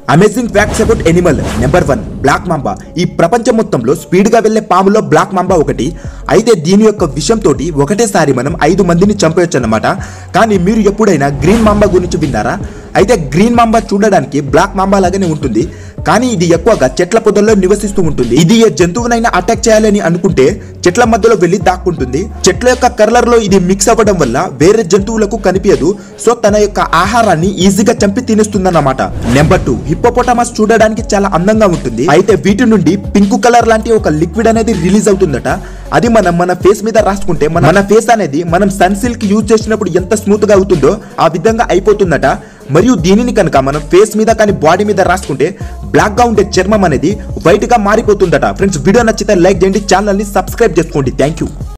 amazing facts about animal number one black mamba ఈ ప్రపంచం మొత్తంలో స్పీడ్ గా వెళ్లే పాములో బ్లాక్ మాంబా ఒకటి అయితే దీని యొక్క విషంతో ఒకటేసారి మనం ఐదు మందిని చంపేయచ్చు అన్నమాట కానీ మీరు ఎప్పుడైనా గ్రీన్ మాంబా గురించి విన్నారా అయితే గ్రీన్ మాంబా చూడడానికి బ్లాక్ మాంబా లాగానే ఉంటుంది కానీ ఇది ఎక్కువగా చెట్ల పొదల్లో నివసిస్తూ ఉంటుంది ఇది ఏ జంతువునైనా అటాక్ చేయాలని అనుకుంటే చెట్ల మధ్యలో వెళ్లి దాక్కుంటుంది చెట్ల యొక్క కర్లర్ లో ఇది మిక్స్ అవ్వడం వల్ల వేరే జంతువులకు కనిపించదు సో తన యొక్క ఆహారాన్ని ఈజీగా చంపి తినేస్తుందన్నమాట నెంబర్ టూ హిప్పోపోటమస్ చూడడానికి చాలా అందంగా ఉంటుంది అయితే వీటి నుండి పింక్ కలర్ లాంటి ఒక లిక్విడ్ అనేది రిలీజ్ అవుతుందట అది మనం మన ఫేస్ మీద రాసుకుంటే మన మన ఫేస్ అనేది మనం సన్ సిల్క్ యూజ్ చేసినప్పుడు ఎంత స్మూత్ గా అవుతుందో ఆ విధంగా అయిపోతుందట మరియు దీనిని కనుక మనం ఫేస్ మీద కానీ బాడీ మీద రాసుకుంటే బ్లాక్ గా ఉండే చర్మం అనేది వైట్ గా మారిపోతుందట ఫ్రెండ్స్ వీడియో నచ్చితే లైక్ చేయండి ఛానల్ ని సబ్స్క్రైబ్ చేసుకోండి థ్యాంక్ యూ